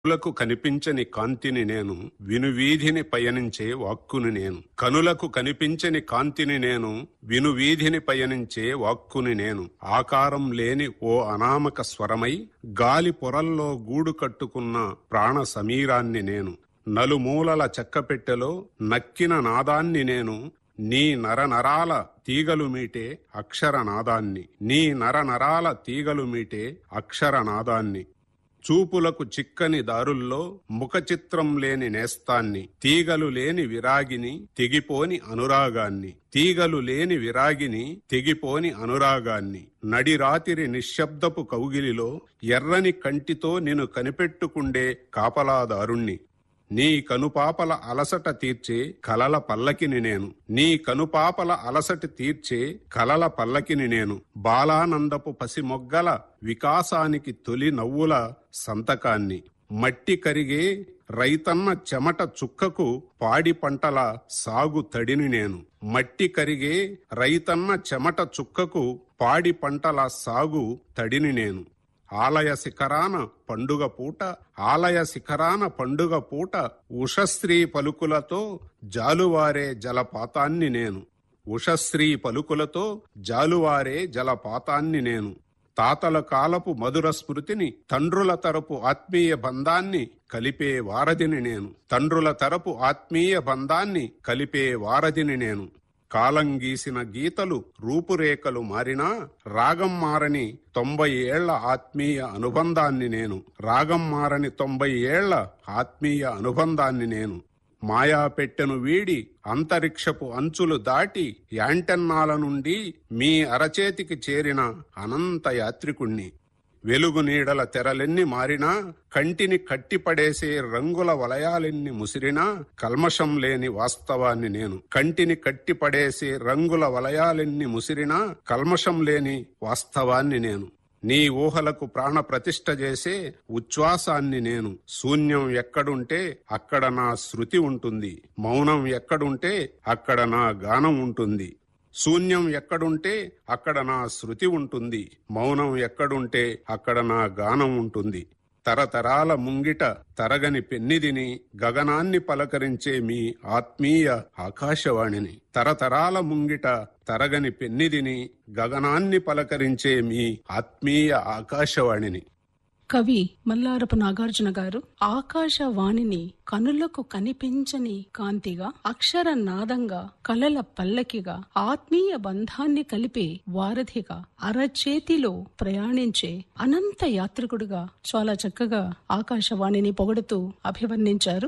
కనులకు కనిపించని కాంతిని నేను వినువీధిని పయనించే వాక్కుని నేను కనులకు కనిపించని కాంతిని నేను వినువీధిని పయనించే వాక్కుని నేను ఆకారం లేని ఓ అనామక స్వరమై గాలి పొరల్లో గూడు కట్టుకున్న ప్రాణ సమీరాన్ని నేను నలుమూలల చెక్కపెట్టెలో నక్కిన నాదాన్ని నేను నీ నరనరాల తీగలు మీటే అక్షర నాదాన్ని నీ నరనరాల తీగలు మీటే అక్షర నాదాన్ని చూపులకు చిక్కని దారుల్లో ముఖ చిత్రం లేని నేస్తాన్ని తీగలు లేని విరాగిని తెగిపోని అనురాగాన్ని తీగలు లేని విరాగిని తెగిపోని అనురాగాన్ని నడిరాతిరి నిశ్శబ్దపు కౌగిలిలో ఎర్రని కంటితో నిన్ను కనిపెట్టుకుండే కాపలాదారుణ్ణి నీ కనుపాపల అలసట తీర్చే కలల పల్లకిని నేను నీ కనుపాపల అలసట తీర్చే కలల పల్లకిని నేను బాలానందపు పసిమొగ్గల వికాసానికి తొలి నవ్వుల సంతకాన్ని మట్టి కరిగే రైతన్న చెమట చుక్కకు పాడి పంటల సాగు తడిని నేను మట్టి కరిగే రైతన్న చెమట చుక్కకు పాడి పంటల సాగు తడిని నేను ఆలయ శిఖరాన పండుగ పూట ఆలయ శిఖరాన పండుగ పూట ఉషశ్రీ పలుకులతో జాలువారే జలపాతాన్ని నేను ఉషశ్రీ పలుకులతో జాలువారే జలపాతాన్ని నేను తాతల కాలపు మధుర స్మృతిని తండ్రుల తరపు ఆత్మీయ బంధాన్ని కలిపే వారధిని నేను తండ్రుల తరపు ఆత్మీయ బంధాన్ని కలిపే వారధిని నేను కాలం గీసిన గీతలు రూపురేఖలు మారినా రాగం మారని తొంభై ఏళ్ల ఆత్మీయ అనుబంధాన్ని నేను రాగం మారని తొంభై ఏళ్ల ఆత్మీయ అనుబంధాన్ని నేను మాయా పెట్టెను వీడి అంతరిక్షపు అంచులు దాటి యాంటెన్నాల నుండి మీ అరచేతికి చేరిన అనంత యాత్రికుణ్ణి వెలుగు నీడల తెరలెన్ని మారినా కంటిని కట్టిపడేసే రంగుల వలయాలెన్ని ముసిరినా కల్మషం లేని వాస్తవాన్ని నేను కంటిని కట్టిపడేసే రంగుల వలయాలెన్ని ముసిరినా కల్మషం లేని వాస్తవాన్ని నేను నీ ఊహలకు ప్రాణ ప్రతిష్ఠ చేసే ఉచ్ఛ్వాసాన్ని నేను శూన్యం ఎక్కడుంటే అక్కడ నా శృతి ఉంటుంది మౌనం ఎక్కడుంటే అక్కడ నా గానం ఉంటుంది శూన్యం ఎక్కడుంటే అక్కడ నా శృతి ఉంటుంది మౌనం ఎక్కడుంటే అక్కడ నా గానం ఉంటుంది తరతరాల ముంగిట తరగని పెన్నిదిని గగనాన్ని పలకరించే మీ ఆత్మీయ ఆకాశవాణిని తరతరాల ముంగిట తరగని పెన్నిదిని గగనాన్ని పలకరించే మీ ఆత్మీయ ఆకాశవాణిని కవి మల్లారపు నాగార్జున గారు ఆకాశవాణిని కనులకు కనిపించని కాంతిగా అక్షర నాదంగా కలల పల్లకిగా ఆత్మీయ బంధాన్ని కలిపే వారధిగా అరచేతిలో ప్రయాణించే అనంత యాత్రికుడుగా చాలా చక్కగా ఆకాశవాణిని పొగడుతూ అభివర్ణించారు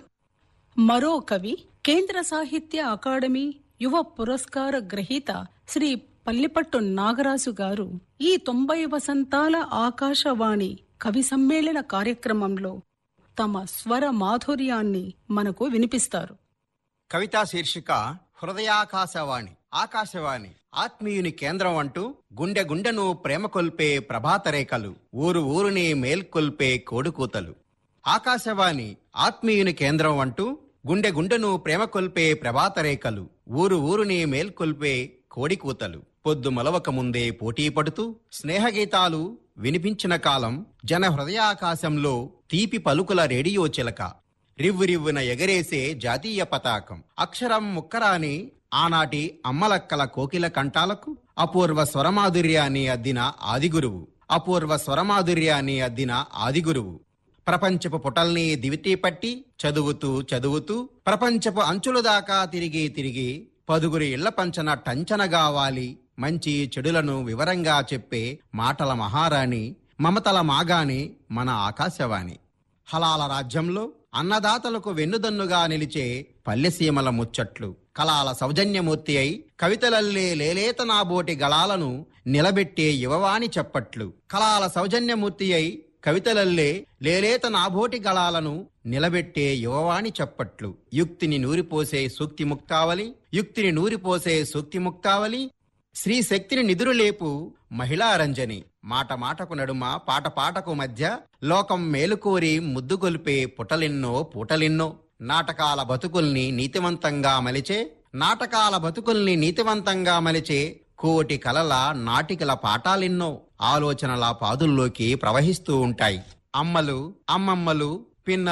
మరో కవి కేంద్ర సాహిత్య అకాడమీ యువ పురస్కార గ్రహీత శ్రీ పల్లిపట్టు నాగరాజు గారు ఈ తొంభై వసంతాల ఆకాశవాణి కవి సమ్మేళన కార్యక్రమంలో తమ స్వర మాధుర్యాన్ని మనకు వినిపిస్తారు కవితా శీర్షిక హృదయాకాశవాణి ఆకాశవాణి ఆత్మీయుని కేంద్రం అంటూ గుండె గుండెను ప్రేమ కొల్పే ప్రభాత రేఖలు ఊరు ఊరుని మేల్కొల్పే కోడుకూతలు ఆకాశవాణి ఆత్మీయుని కేంద్రం అంటూ గుండె గుండెను ప్రేమ కొల్పే ప్రభాత రేఖలు ఊరు ఊరుని మేల్కొల్పే కోడికూతలు పొద్దు మొలవక ముందే పోటీ పడుతూ స్నేహగీతాలు వినిపించిన కాలం జన హృదయాకాశంలో తీపి పలుకుల రేడియో చిలక రివ్వు రివ్వున ఎగరేసే జాతీయ పతాకం అక్షరం ముక్కరాని ఆనాటి అమ్మలక్కల కోకిల కంఠాలకు అపూర్వ స్వరమాధుర్యాన్ని అద్దిన ఆదిగురువు అపూర్వ స్వరమాధుర్యాన్ని అద్దిన ఆదిగురువు ప్రపంచపు పుటల్ని దివిటీ పట్టి చదువుతూ చదువుతూ ప్రపంచపు అంచుల దాకా తిరిగి తిరిగి పదుగురి ఇళ్ల పంచన టంచనగావాలి మంచి చెడులను వివరంగా చెప్పే మాటల మహారాణి మమతల మాగాని మన ఆకాశవాణి హలాల రాజ్యంలో అన్నదాతలకు వెన్నుదన్నుగా నిలిచే పల్లెసీమల ముచ్చట్లు కళాల సౌజన్యమూర్తి అయి కవితలల్లే లేలేత నాబోటి గళాలను నిలబెట్టే యువవాణి చెప్పట్లు కళాల సౌజన్యమూర్తి అయి కవితలల్లే లేలేత నాబోటి గళాలను నిలబెట్టే యువవాణి చెప్పట్లు యుక్తిని నూరిపోసే సూక్తి ముక్తావలి యుక్తిని నూరిపోసే సూక్తి ముక్తావలి శ్రీ శక్తిని నిదురులేపు మహిళా రంజని మాట మాటకు నడుమ పాట పాటకు మధ్య లోకం మేలుకోరి ముద్దుగొల్పే పుటలెన్నో పూటలెన్నో నాటకాల బతుకుల్ని నీతివంతంగా మలిచే నాటకాల బతుకుల్ని నీతివంతంగా మలిచే కోటి కలల నాటికల పాఠాలెన్నో ఆలోచనల పాదుల్లోకి ప్రవహిస్తూ ఉంటాయి అమ్మలు అమ్మమ్మలు పిన్న